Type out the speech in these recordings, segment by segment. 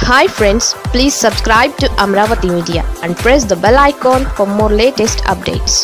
hi friends please subscribe to Amaravati media and press the bell icon for more latest updates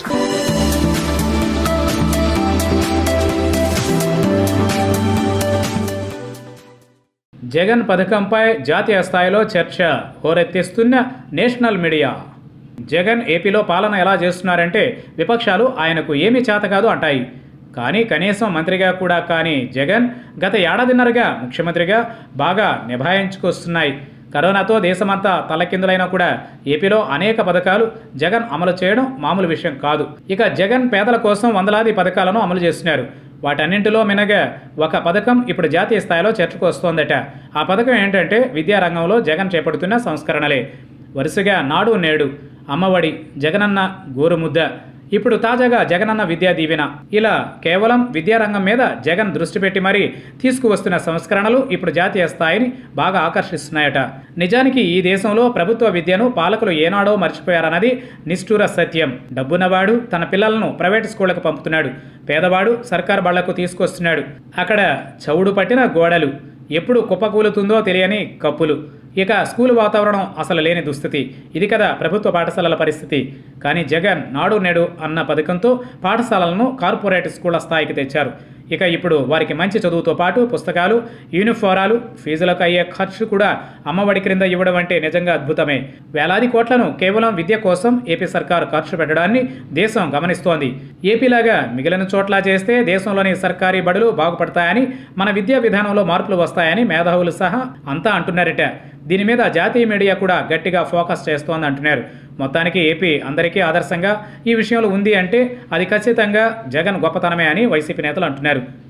Jagan పథకంపై జాతీయ స్థాయిలో చర్చ హోరెత్తిస్తున్న national media Jagan ఏపీలో పాలన ఎలా చేస్తున్నారంటే విపక్షాలు ఆయనకు ఏమీ చేత కాదు అంటాయి కానీ కనీసం మంత్రిగా కూడా కానీ జగన్ గత ఏడాదిన్నరగా ముఖ్యమంత్రిగా బాగా నిభాయించుకొస్తున్నాయి కరోనాతో దేశమంతా తలకిందులైనా కూడా ఏపీలో అనేక పథకాలు జగన్ అమలు చేయడం మామూలు విషయం కాదు ఇక జగన్ పేదల కోసం వందలాది పథకాలను అమలు చేస్తున్నారు వాటన్నింటిలో మినగా ఒక పథకం ఇప్పుడు జాతీయ స్థాయిలో చర్చకు వస్తోందట ఆ పథకం ఏంటంటే విద్యారంగంలో జగన్ చేపడుతున్న సంస్కరణలే వరుసగా నాడు నేడు అమ్మఒడి జగనన్న గోరుముద్ద ఇప్పుడు తాజాగా జగనన్న విద్యా దీవెన ఇలా కేవలం విద్యారంగం మీద జగన్ దృష్టి పెట్టి మరీ తీసుకువస్తున్న సంస్కరణలు ఇప్పుడు జాతీయ స్థాయిని బాగా ఆకర్షిస్తున్నాయట నిజానికి ఈ దేశంలో ప్రభుత్వ విద్యను పాలకులు ఏనాడో మర్చిపోయారన్నది నిష్ఠూర సత్యం డబ్బున్నవాడు తన పిల్లలను ప్రైవేట్ స్కూళ్లకు పంపుతున్నాడు పేదవాడు సర్కార్ బళ్లకు తీసుకొస్తున్నాడు అక్కడ చౌడు పట్టిన గోడలు ఎప్పుడు కుప్పకూలుతుందో తెలియని కప్పులు ఇక స్కూల్ వాతావరణం అసలు లేని దుస్థితి ఇది కదా ప్రభుత్వ పాఠశాలల పరిస్థితి కానీ జగన్ నాడు నేడు అన్న పథకంతో పాఠశాలలను కార్పొరేట్ స్కూళ్ల స్థాయికి తెచ్చారు ఇక ఇప్పుడు వారికి మంచి చదువుతో పాటు పుస్తకాలు యూనిఫారాలు ఫీజులకు అయ్యే ఖర్చు కూడా అమ్మఒడి క్రింద ఇవ్వడం అంటే నిజంగా అద్భుతమే వేలాది కోట్లను కేవలం విద్య కోసం ఏపీ సర్కార్ ఖర్చు పెట్టడాన్ని దేశం గమనిస్తోంది ఏపీలాగా మిగిలిన చోట్ల చేస్తే దేశంలోని సర్కారీ బడులు బాగుపడతాయని మన విద్యా విధానంలో మార్పులు వస్తాయని మేధావులు సహా అంతా అంటున్నారట దీని మీద జాతీయ మీడియా కూడా గట్టిగా ఫోకస్ చేస్తోంది అంటున్నారు మొత్తానికి ఏపీ అందరికీ ఆదర్శంగా ఈ విషయంలో ఉంది అంటే అది ఖచ్చితంగా జగన్ గొప్పతనమే అని వైసీపీ నేతలు అంటున్నారు